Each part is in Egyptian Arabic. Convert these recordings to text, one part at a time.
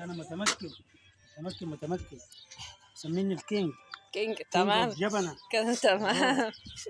انا متمكن متمكن متمكن سميني الكينج كينج تمام جبنه كده تمام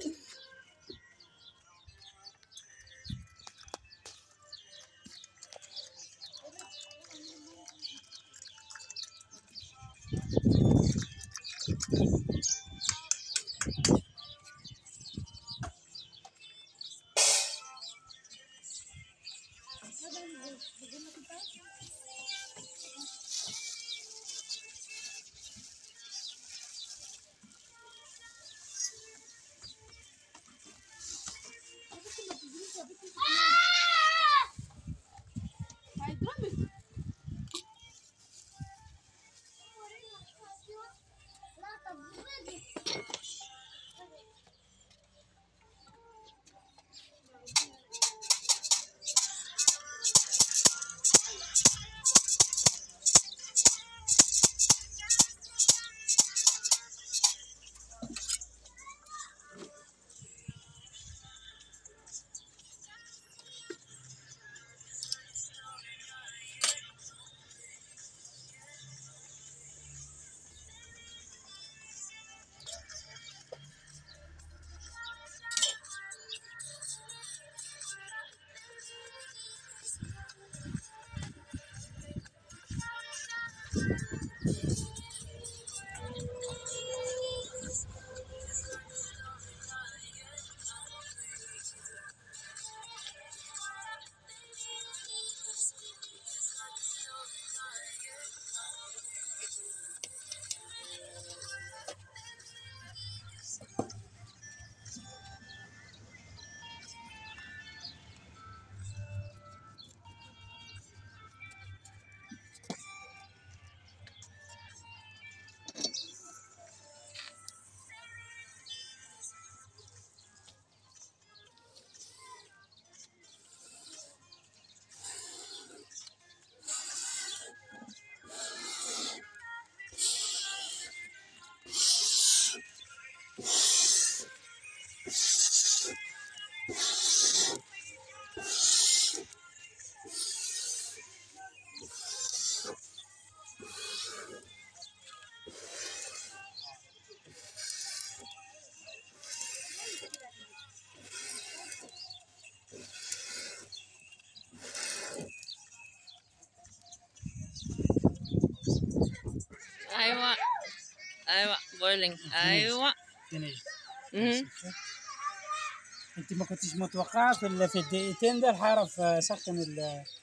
ايوه ايوه بويلينج ايوه فينيش مهم. انت ما كنتش متوقعه في ال- في الدقيقتين ده هعرف اسخن ال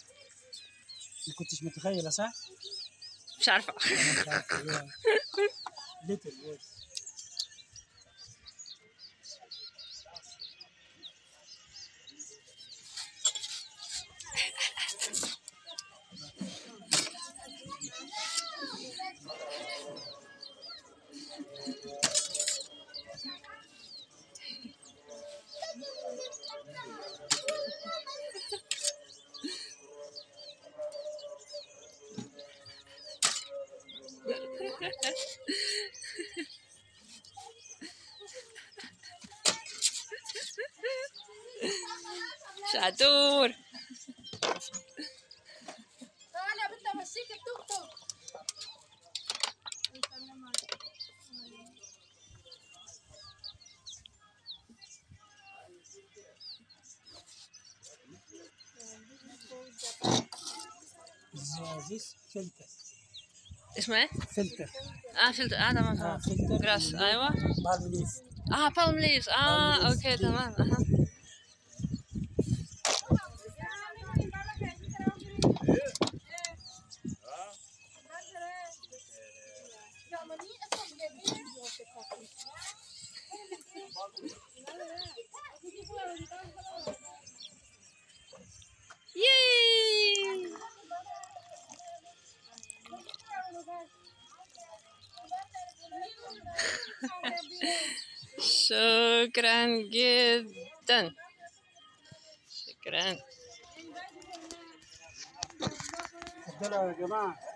ما كنتش متخيله صح؟ مش عارفه انا مش عارف هي ليتل بس شطور تعالى يا بنت امشيك التوك توك زيس فلتر اسمه ايه؟ فلتر اه فلتر اه تمام اه تمام فلتر جراس ايوه بالم ليف اه بالم ليفز اه Palm leaves. اوكي تمام اها ياي شكرا جدا شكرا اتفضلوا يا جماعه